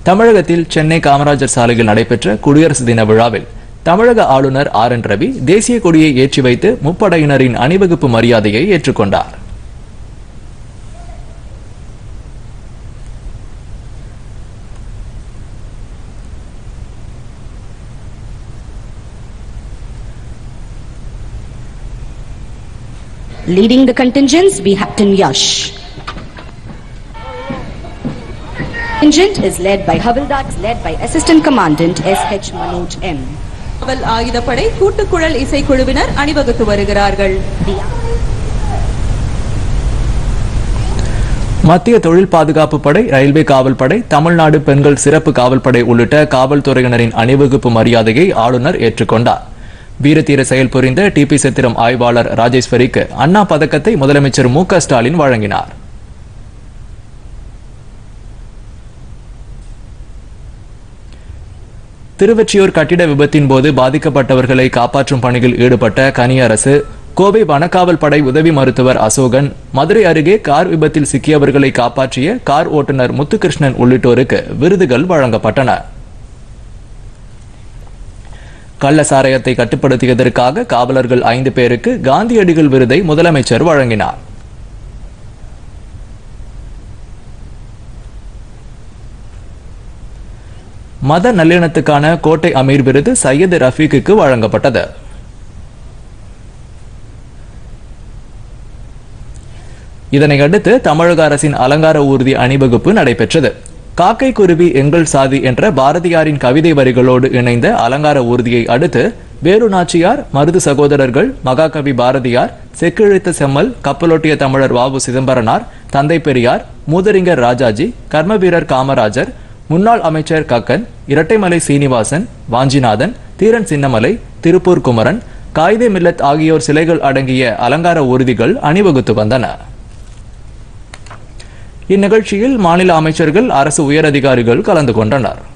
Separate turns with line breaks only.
தமிழகத்தில் சென்னை காமராஜர் சாலையில் நடைபெற்ற குடியரசு தின விழாவில் தமிழக ஆளுநர் ஆர் என் ரவி தேசிய கொடியை ஏற்றி வைத்து முப்படையினரின் அணிவகுப்பு மரியாதையை ஏற்றுக்கொண்டார்
Leading the contingents, we have Yash. Contingent is led by Havildars, led by Assistant Commandant S.H. Manoj M.
காவல் ஆயுதப்படை கூட்டுக்குழல் இசைக்குழுவினர் அணிவகுத்து வருகிறார்கள்
The
மத்திய தொழில் பாதுகாப்பு படை ரயில்வே காவல் படை தமிழ்நாடு பெண்கள் சிறப்பு காவல் படை உள்ளிட்ட காவல்துறையினரின் அணிவகுப்பு மரியாதையை ஆளுநர் ஏற்றுக்கொண்டார் வீரதீர செயல் புரிந்த டிபி சத்திரம் ஆய்வாளர் ராஜேஸ்வரிக்கு அண்ணா பதக்கத்தை முதலமைச்சர் மு க ஸ்டாலின் வழங்கினார் திருவெற்றியூர் கட்டிட விபத்தின் போது பாதிக்கப்பட்டவர்களை காப்பாற்றும் பணியில் ஈடுபட்ட கனி அரசு கோவை வனக்காவல் படை உதவி மருத்துவர் அசோகன் மதுரை அருகே கார் விபத்தில் சிக்கியவர்களை காப்பாற்றிய கார் ஓட்டுநர் முத்துகிருஷ்ணன் உள்ளிட்டோருக்கு விருதுகள் வழங்கப்பட்டன கள்ள சாராயத்தை கட்டுப்படுத்தியதற்காக காவலர்கள் ஐந்து பேருக்கு காந்தியடிகள் விருதை முதலமைச்சர் வழங்கினார் மத நல்லிணத்துக்கான கோட்டை அமீர் விருது சையது ரஃபீக்குக்கு வழங்கப்பட்டது இதனையடுத்து தமிழக அரசின் அலங்கார ஊர்தி அணிவகுப்பு நடைபெற்றது காக்கை குருவி எங்கள் சாதி என்ற பாரதியாரின் கவிதை வரிகளோடு இணைந்த அலங்கார ஊர்தியை அடுத்து வேலு நாச்சியார் மருது சகோதரர்கள் மகாகவி பாரதியார் செக்கிழித்த செம்மல் கப்பலோட்டிய தமிழர் வாவு சிதம்பரனார் தந்தை பெரியார் மூதறிஞர் ராஜாஜி கர்மவீரர் காமராஜர் முன்னாள் அமைச்சர் கக்கன் இரட்டைமலை சீனிவாசன் வாஞ்சிநாதன் தீரன் சின்னமலை திருப்பூர் குமரன் காயிதே மில்லத் ஆகியோர் சிலைகள் அடங்கிய அலங்கார ஊர்திகள் அணிவகுத்து வந்தன இந்நிகழ்ச்சியில் மாநில அமைச்சர்கள் அரசு உயரதிகாரிகள் கலந்து கொண்டனர்